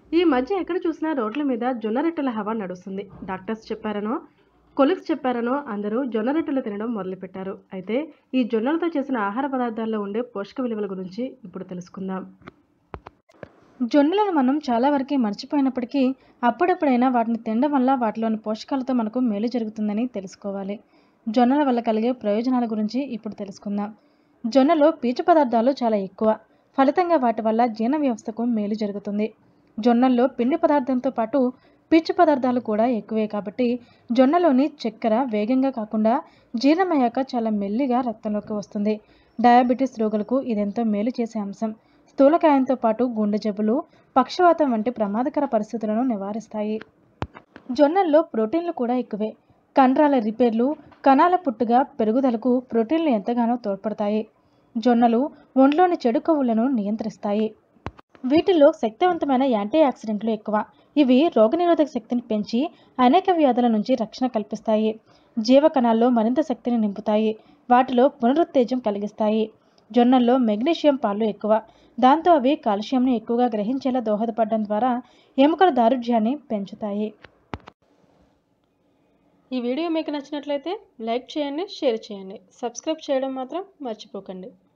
ఈ మధ్య ఎక్కడ చూసినా రోడ్ల మీద జొన్న రొట్టెల హవా నడుస్తుంది డాక్టర్స్ చెప్పారనో కొలిక్స్ చెప్పారనో అందరూ జొన్న రొట్టెలు తినడం మొదలుపెట్టారు అయితే ఈ జొన్నలతో చేసిన ఆహార పదార్థాల్లో ఉండే పోషక విలువల గురించి ఇప్పుడు తెలుసుకుందాం జొన్నలను మనం చాలా వరకు మర్చిపోయినప్పటికీ అప్పుడప్పుడైనా వాటిని తినడం వల్ల వాటిలోని పోషకాలతో మనకు మేలు జరుగుతుందని తెలుసుకోవాలి జొన్నల వల్ల కలిగే ప్రయోజనాల గురించి ఇప్పుడు తెలుసుకుందాం జొన్నలో పీచు పదార్థాలు చాలా ఎక్కువ ఫలితంగా వాటి వల్ల జీర్ణ వ్యవస్థకు మేలు జరుగుతుంది జొన్నల్లో పిండి పదార్థంతో పాటు పీచు పదార్థాలు కూడా ఎక్కువే కాబట్టి జొన్నలోని చక్కెర వేగంగా కాకుండా జీర్ణమయ్యాక చాలా మెల్లిగా రక్తంలోకి వస్తుంది డయాబెటీస్ రోగులకు ఇదెంతో మేలు చేసే అంశం స్థూలకాయంతో పాటు గుండె జబ్బులు పక్షవాతం వంటి ప్రమాదకర పరిస్థితులను నివారిస్తాయి జొన్నల్లో ప్రోటీన్లు కూడా ఎక్కువే కండరాల రిపేర్లు కణాల పుట్టుగా పెరుగుదలకు ప్రోటీన్లు ఎంతగానో తోడ్పడతాయి జొన్నలు ఒంట్లోని చెడు కొవ్వులను నియంత్రిస్తాయి వీటిల్లో శక్తివంతమైన యాంటీ ఆక్సిడెంట్లు ఎక్కువ ఇవి రోగనిరోధక శక్తిని పెంచి అనేక వ్యాధుల నుంచి రక్షణ కల్పిస్తాయి జీవ కణాల్లో మరింత శక్తిని నింపుతాయి వాటిలో పునరుత్తేజం కలిగిస్తాయి జొన్నల్లో మెగ్నీషియం పాలు ఎక్కువ దాంతో అవి కాల్షియంని ఎక్కువగా గ్రహించేలా దోహదపడడం ద్వారా ఎముకల దారుఢ్యాన్ని పెంచుతాయి ఈ వీడియో మీకు నచ్చినట్లయితే లైక్ చేయండి షేర్ చేయండి సబ్స్క్రైబ్ చేయడం మాత్రం మర్చిపోకండి